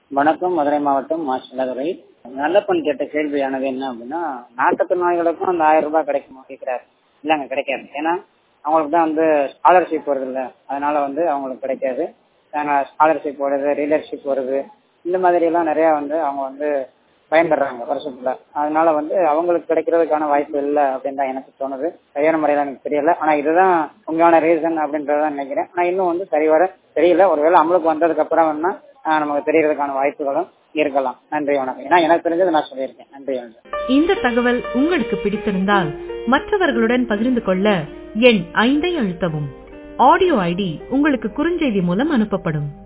வணக்கம் மதுரை மாவட்டம் மாசிலதுரை நல்லப்பன் கேட்ட கேள்வியானது என்ன அப்படின்னா நாட்டுத்திறனாளிகளுக்கும் அந்த ஆயிரம் ரூபாய் கிடைக்குமா கேட்கிறாரு இல்லைங்க கிடைக்காது ஏன்னா அவங்களுக்கு தான் வந்து ஸ்காலர்ஷிப் வருது இல்ல அதனால வந்து அவங்களுக்கு கிடைக்காது ஸ்காலர்ஷிப் வருது ரீடர்ஷிப் வருது இந்த மாதிரி எல்லாம் நிறைய வந்து அவங்க வந்து பயன்படுறாங்க வருஷத்துல அதனால வந்து அவங்களுக்கு கிடைக்கிறதுக்கான வாய்ப்பு இல்லை அப்படின்னு தான் எனக்கு தோணுது சரியான முறையில எனக்கு தெரியல ஆனா இதுதான் உண்மையான ரீசன் அப்படின்றத நினைக்கிறேன் ஆனா இன்னும் வந்து சரிவர தெரியல ஒருவேளை அமலுக்கு வந்ததுக்கு அப்புறம் வேணா ஆஹ் நமக்கு தெரியறதுக்கான வாய்ப்புகளும் இருக்கலாம் நன்றி வணக்கம் ஏன்னா எனக்கு தெரிஞ்சது நான் சொல்லியிருக்கேன் நன்றி வணக்கம் இந்த தகவல் உங்களுக்கு பிடித்திருந்தால் மற்றவர்களுடன் பகிர்ந்து கொள்ள எண் ஐந்தை அழுத்தவும் ஆடியோ ஐடி உங்களுக்கு குறுஞ்செய்தி மூலம் அனுப்பப்படும்